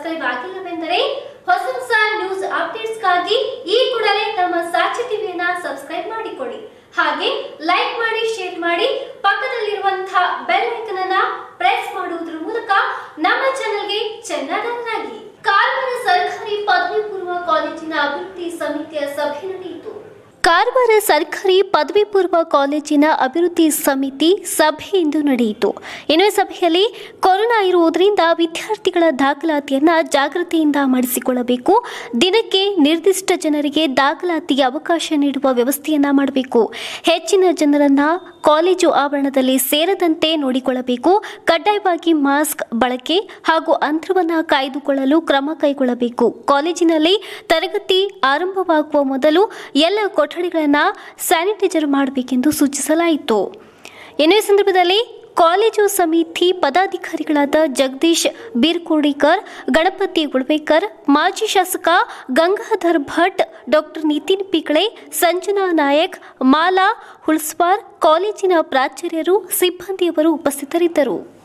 subscribe ಆಗಿಲ್ಲವೆಂದರೆ ಹೊಸ ಹೊಸ news ಅಪ್ಡೇಟ್ಸ್ಗಾಗಿ ಈ ಕೂಡಲೇ ನಮ್ಮ ಸಾಕ್ಷಿ ಟಿವಿಯನ್ನ ಸಬ್ಸ್ಕ್ರೈಬ್ ಮಾಡಿಕೊಳ್ಳಿ ಹಾಗೆ ಲೈಕ್ ಮಾಡಿ ಶೇರ್ ಮಾಡಿ ಪಕ್ಕದಲ್ಲಿರುವಂತಹ ಬೆಲ್ ಐಕನ್ ಅನ್ನ ಪ್ರೆಸ್ ಮಾಡುವುದರ ಮೂಲಕ ನಮ್ಮ ಚಾನೆಲ್ಗೆ ಚೆನ್ನಾಗಿ ಕಾರವಾರ ಸರ್ಕಾರಿ ಪದವಿ ಪೂರ್ವ ಕಾಲೇಜಿನ ಅಭಿವೃದ್ಧಿ ಸಮಿತಿಯ ಸಭೆ ನಡೆಯಿತು ಕಾರವಾರ ಸರ್ಕಾರಿ ಪದವಿ ಪೂರ್ವ ಕಾಲೇಜಿನ ಅಭಿವೃದ್ಧಿ ಸಮಿತಿ ಸಭೆ ಇಂದು ನಡೆಯಿತು ಇನ್ನು ಈ ಸಭೆಯಲ್ಲಿ ಕೊರೋನಾ ಇರುವುದರಿಂದ ವಿದ್ಯಾರ್ಥಿಗಳ ದಾಖಲಾತಿಯನ್ನ ಜಾಗೃತಿಯಿಂದ ಮಾಡಿಸಿಕೊಳ್ಳಬೇಕು ದಿನಕ್ಕೆ ನಿರ್ದಿಷ್ಟ ಜನರಿಗೆ ದಾಖಲಾತಿಗೆ ಅವಕಾಶ ನೀಡುವ ವ್ಯವಸ್ಥೆಯನ್ನ ಮಾಡಬೇಕು ಹೆಚ್ಚಿನ ಜನರನ್ನ ಕಾಲೇಜು ಆವರಣದಲ್ಲಿ ಸೇರದಂತೆ ನೋಡಿಕೊಳ್ಳಬೇಕು ಕಡ್ಡಾಯವಾಗಿ ಮಾಸ್ಕ್ ಬಳಕೆ ಹಾಗೂ ಅಂತರವನ್ನು ಕಾಯ್ದುಕೊಳ್ಳಲು ಕ್ರಮ ಕೈಗೊಳ್ಳಬೇಕು ಕಾಲೇಜಿನಲ್ಲಿ ತರಗತಿ ಆರಂಭವಾಗುವ ಮೊದಲು ಎಲ್ಲ ಕೊಠಡಿಗಳನ್ನು ಸ್ಯಾನಿಟೈಸರ್ ಮಾಡಬೇಕೆಂದು ಸೂಚಿಸಲಾಯಿತು ಇನ್ನು ಈ ಸಂದರ್ಭದಲ್ಲಿ ಕಾಲೇಜು ಸಮಿತಿ ಪದಾಧಿಕಾರಿಗಳಾದ ಜಗದೀಶ್ ಬೀರ್ಕೋಡಿಕರ್ ಗಣಪತಿ ಗುಳ್ಬೇಕರ್ ಮಾಜಿ ಶಾಸಕ ಗಂಗಾಧರ್ ಭಟ್ ಡಾಕ್ಟರ್ ನಿತಿನ್ ಪಿಕಳೆ ಸಂಜನಾ ನಾಯಕ್ ಮಾಲಾ ಹುಳ್ಸ್ವಾರ್ ಕಾಲೇಜಿನ ಪ್ರಾಚಾರ್ಯರು ಸಿಬ್ಬಂದಿಯವರು ಉಪಸ್ಥಿತರಿದ್ದರು